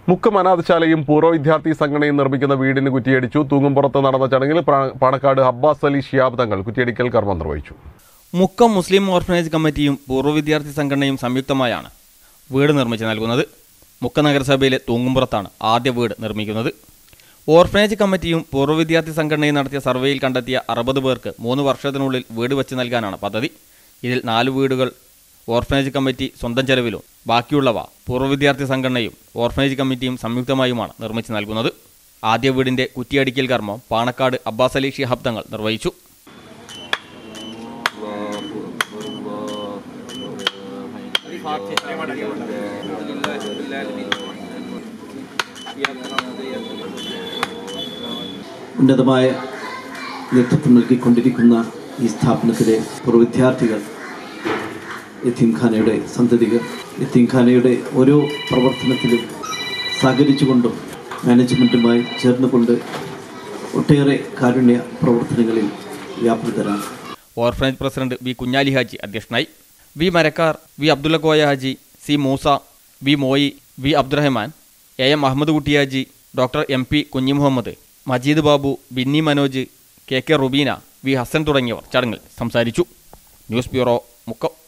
മുക്കം അനാഥശാലയും പൂർവ്വ വിദ്യാർത്ഥി സംഘടനയും നിർമ്മിക്കുന്ന വീടിന് കുറ്റിയടിച്ചു തൂങ്ങുംപുറത്ത് നടന്ന ചടങ്ങിൽ പ്രാ- പാണക്കാട് അബ്ബാസ് അലി ഷിയാബ് തങ്ങൾ കുറ്റിയടിക്കൽ കർമ്മം നിർവഹിച്ചു മുക്കം മുസ്ലിം ഓർഫനേജ് കമ്മിറ്റിയും പൂർവ്വ വിദ്യാർത്ഥി സംഘടനയും സംയുക്തമായാണ് വീട് നിർമ്മിച്ച് നൽകുന്നത് മുക്ക നഗരസഭയിലെ തൂങ്ങുംപുറത്താണ് ആദ്യ വീട് നിർമ്മിക്കുന്നത് ഓർഫനേജ് കമ്മിറ്റിയും പൂർവ്വ വിദ്യാർത്ഥി സംഘടനയും നടത്തിയ സർവേയിൽ കണ്ടെത്തിയ അറുപത് പേർക്ക് മൂന്ന് വർഷത്തിനുള്ളിൽ വീട് വെച്ച് നൽകാനാണ് പദ്ധതി ഇതിൽ നാല് വീടുകൾ ഓർഫനേജ് കമ്മിറ്റി സ്വന്തം ചെലവിലും ബാക്കിയുള്ളവ പൂർവ്വ വിദ്യാർത്ഥി സംഘടനയും ഓർഫനേജ് കമ്മിറ്റിയും സംയുക്തമായുമാണ് നിർമ്മിച്ച് നൽകുന്നത് ആദ്യ വീടിന്റെ കുറ്റിയടിക്കൽ കർമ്മം പാണക്കാട് അബ്ബാസ് അലി ഷിഹാബ് തങ്ങൾ നിർവഹിച്ചു ഉന്നതമായ നേതൃത്വം നൽകിക്കൊണ്ടിരിക്കുന്ന ഈ സ്ഥാപനത്തിലെ പൂർവ്വ വിദ്യാർത്ഥികൾ യത്തീംഖാനയുടെ സന്തതികൾ യത്തീംഖാനയുടെ ഓരോ പ്രവർത്തനത്തിലും സഹകരിച്ചുകൊണ്ടും മാനേജ്മെൻറ്റുമായി ചേർന്നുകൊണ്ട് ഒട്ടേറെ കാരുണ്യ പ്രവർത്തനങ്ങളിൽ വ്യാപൃതരാണ് orphanage president V Kunhali Haji അധ്യക്ഷനായി V Marakkar V Abdulla Koya Haji C Moosa V Moyi V Abdurahman A M Ahammed Kutty Haji doctor M P Kunhi Muhammed Majeed Babu Binni Manoj K K Rubeena V Hasan തുടങ്ങിയവർ ചടങ്ങിൽ സംസാരിച്ചു ന്യൂസ് ബ്യൂറോ മുക്കം